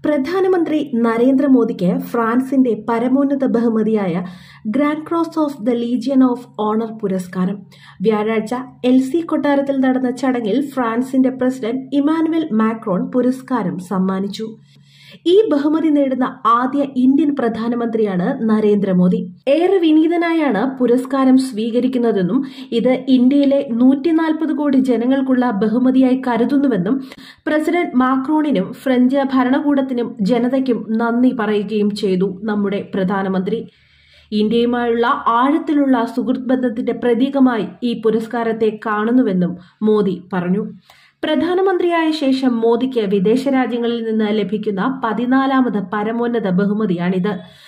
പ്രധാനമന്ത്രി നരേന്ദ്രമോദിക്ക് ഫ്രാൻസിന്റെ പരമോന്നത ബഹുമതിയായ grand cross of the legion of honour പുരസ്കാരം വ്യാഴാഴ്ച എൽ സി കൊട്ടാരത്തിൽ നടന്ന ചടങ്ങിൽ ഫ്രാൻസിന്റെ പ്രസിഡന്റ് ഇമാനുവൽ മാക്രോൺ പുരസ്കാരം സമ്മാനിച്ചു ഈ ബഹുമതി നേടുന്ന ആദ്യ ഇന്ത്യൻ പ്രധാനമന്ത്രിയാണ് നരേന്ദ്രമോദി ഏറെ വിനീതനായാണ് പുരസ്കാരം സ്വീകരിക്കുന്നതെന്നും ഇത് ഇന്ത്യയിലെ നൂറ്റിനാൽപ്പത് കോടി ജനങ്ങൾക്കുള്ള ബഹുമതിയായി കരുതുന്നുവെന്നും പ്രസിഡന്റ് മാക്രോണിനും ഫ്രഞ്ച് ഭരണകൂടത്തിനും ജനതയ്ക്കും നന്ദി പറയുകയും ചെയ്തു നമ്മുടെ പ്രധാനമന്ത്രി ഇന്ത്യയുമായുള്ള ആഴത്തിലുള്ള സുഹൃത്ത് ബന്ധത്തിന്റെ പ്രതീകമായി ഈ പുരസ്കാരത്തെ കാണുന്നുവെന്നും മോദി പറഞ്ഞു പ്രധാനമന്ത്രിയായ ശേഷം മോദിക്ക് വിദേശ രാജ്യങ്ങളിൽ നിന്ന് ലഭിക്കുന്ന പതിനാലാമത് പരമോന്നത ബഹുമതിയാണിത്